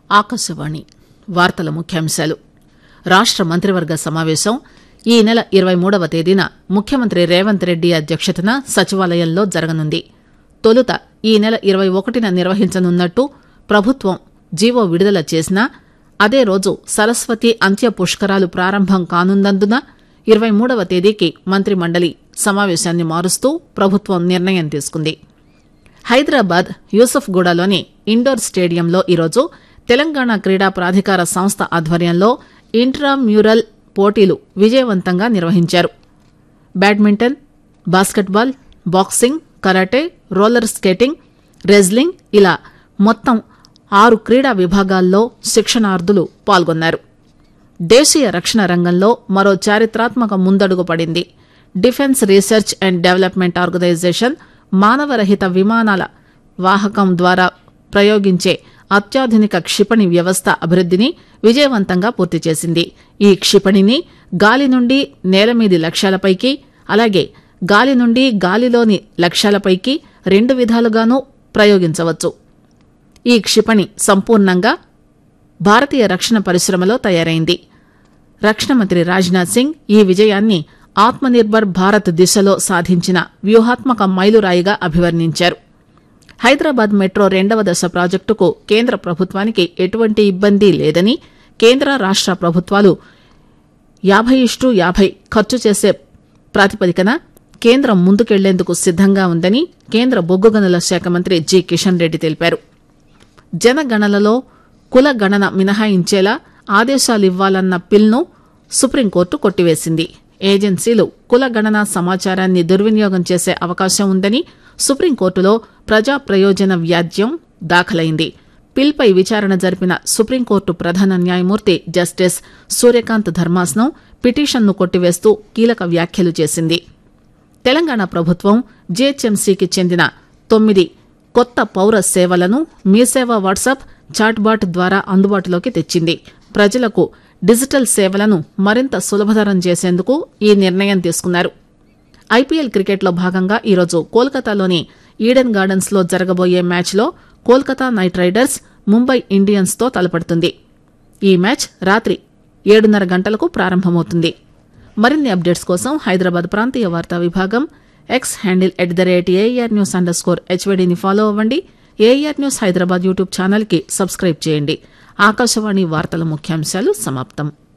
ఆకాశవాణి వార్తల ముఖ్యాంశాలు రాష్ట మంత్రివర్గ సమావేశం ఈ నెల ఇరవై మూడవ తేదీన ముఖ్యమంత్రి రేవంత్ రెడ్డి అధ్యక్షతన సచివాలయంలో జరగనుంది తొలుత ఈ నెల ఇరవై ఒకటిన నిర్వహించనున్నట్టు ప్రభుత్వం జీవో విడుదల చేసినా అదే రోజు సరస్వతి అంత్య పుష్కరాలు ప్రారంభం కానున్నందున ఇరవై మూడవ తేదీకి మంత్రిమండలి సమావేశాన్ని మారుస్తూ ప్రభుత్వం నిర్ణయం తీసుకుంది హైదరాబాద్ యూసఫ్గూడలోని ఇండోర్ స్టేడియంలో ఈరోజు తెలంగాణ క్రీడా ప్రాధికార సంస్థ ఆధ్వర్యంలో ఇంట్రా మ్యూరల్ పోటీలు విజయవంతంగా నిర్వహించారు badminton basketball boxing karate roller skating wrestling ఇలా మొత్తం ఆరు క్రీడా విభాగాల్లో శిక్షణార్థులు పాల్గొన్నారు దేశీయ రక్షణ రంగంలో మరో చారిత్రాత్మక ముందడుగు పడింది Defence Research and Development Organisation మానవరహిత విమానాల వాహకం ద్వారా ప్రయోగించే అత్యాధునిక క్షిపణి వ్యవస్థ అభివృద్దిని విజయవంతంగా పూర్తి చేసింది ఈ క్షిపణిని గాలి నుండి నేలమీది లక్ష్యాలపైకి అలాగే గాలి నుండి గాలిలోని లక్ష్యాలపైకి రెండు విధాలుగానూ ప్రయోగించవచ్చు ఈ క్షిపణి సంపూర్ణంగా భారతీయ రక్షణ పరిశ్రమలో తయారైంది రక్షణ మంత్రి రాజ్నాథ్ సింగ్ ఈ విజయాన్ని ఆత్మనిర్భర్ భారత్ దిశలో సాధించిన వ్యూహాత్మక మైలురాయిగా అభివర్ణించారు హైదరాబాద్ మెట్రో రెండవ దశ ప్రాజెక్టుకు కేంద్ర ప్రభుత్వానికి ఎటువంటి ఇబ్బంది లేదని కేంద్ర రాష్ట ప్రభుత్వాలు యాభై ఇష్టు యాభై ఖర్చు చేసే ప్రాతిపదికన కేంద్రం ముందుకెళ్లేందుకు సిద్దంగా ఉందని కేంద్ర బొగ్గు గనుల శాఖ మంత్రి జి కిషన్ రెడ్డి తెలిపారు జనగణనలో కుల గణన మినహాయించేలా ఆదేశాలివ్వాలన్న పిల్ను సుప్రీంకోర్టు కొట్టివేసింది ఏజెన్సీలు కుల గణన సమాచారాన్ని దుర్వినియోగం చేసే అవకాశం ఉందని సుప్రీంకోర్టులో ప్రజా ప్రయోజన వ్యాజ్యం దాఖలైంది పిల్పై విచారణ జరిపిన సుప్రీంకోర్టు ప్రధాన న్యాయమూర్తి జస్టిస్ సూర్యకాంత్ ధర్మాసనం పిటిషన్ను కొట్టివేస్తూ కీలక వ్యాఖ్యలు చేసింది తెలంగాణ ప్రభుత్వం జీహెచ్ఎంసీకి చెందిన తొమ్మిది కొత్త పౌర సేవలను మీసేవ వాట్సాప్ చాట్బాట్ ద్వారా అందుబాటులోకి తెచ్చింది ప్రజలకు డిజిటల్ సేవలను మరింత సులభతరం చేసేందుకు ఈ నిర్ణయం తీసుకున్నారు ఐపీఎల్ క్రికెట్లో భాగంగా ఈరోజు కోల్కతాలోని ఈడెన్ గార్డెన్స్ లో జరగబోయే మ్యాచ్లో Kolkata Knight Riders Mumbai Indians తో తలపడుతుంది ఈ మ్యాచ్ రాత్రి ఏడున్నర గంటలకు ప్రారంభమవుతుంది మరిన్ని అప్డేట్స్ కోసం హైదరాబాద్ ప్రాంతీయ వార్తా విభాగం X handle at the rate AR news underscore హెచ్వీడీని ఫాలో అవ్వండి AR news Hyderabad YouTube channel కి సబ్స్క్రైబ్ చేయండి ఆకాశవాణి వార్తల ముఖ్యాంశాలు సమాప్తం